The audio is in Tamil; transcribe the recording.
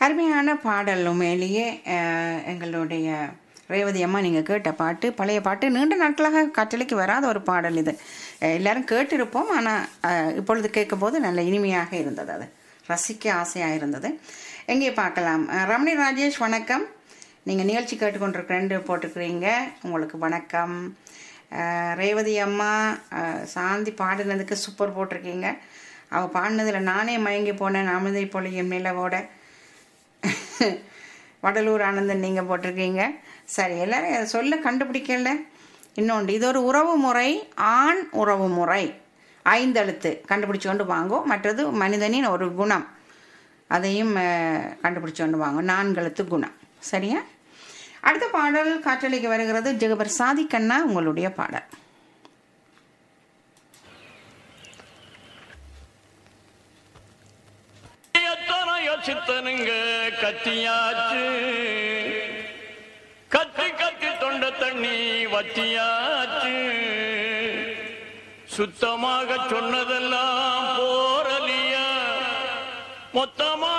அருமையான பாடல் உண்மையிலேயே அஹ், எங்களுடைய ரேவதி அம்மா நீங்கள் கேட்ட பாட்டு பழைய பாட்டு நீண்ட நாட்களாக கட்டளைக்கு வராத ஒரு பாடல் இது அஹ், எல்லாரும் கேட்டிருப்போம் ஆனால் இப்பொழுது கேட்கும்போது நல்ல இனிமையாக இருந்தது அது ரசிக்க ஆசையாக இருந்தது எங்கே பார்க்கலாம் அஹ், ரமணி ராஜேஷ் வணக்கம் நீங்கள் நிகழ்ச்சி கேட்டுக்கொண்டிருக்கிறேன் போட்டுக்கிறீங்க உங்களுக்கு வணக்கம் அஹ், ரேவதி அம்மா அஹ், சாந்தி பாடினதுக்கு சூப்பர் போட்டிருக்கீங்க அவள் பாடினதில் நானே மயங்கி போனேன் அமிர்தை பொழியும் நிலவோட வடலூர் ஆனந்தன் நீங்கள் போட்டிருக்கீங்க சரி எல்லாரும் அதை சொல்ல கண்டுபிடிக்கல இன்னொன்று இது ஒரு உறவு முறை ஆண் உறவு முறை ஐந்தெழுத்து கண்டுபிடிச்சு கொண்டு வாங்கோ மற்றது மனிதனின் ஒரு குணம் அதையும் அஹ், கண்டுபிடிச்சு கொண்டு வாங்க நான்கெழுத்து குணம் சரியா அடுத்த பாடல் காற்றலைக்கு வருகிறது ஜெகபர் சாதிக்கண்ணா உங்களுடைய பாடல் எத்தனையோ சித்தனுங்க கத்தியாச்சு கத்தி கத்தி தொண்ட தண்ணி வத்தியாச்சு சுத்தமாக சொன்னதெல்லாம் போரலியா மொத்தமா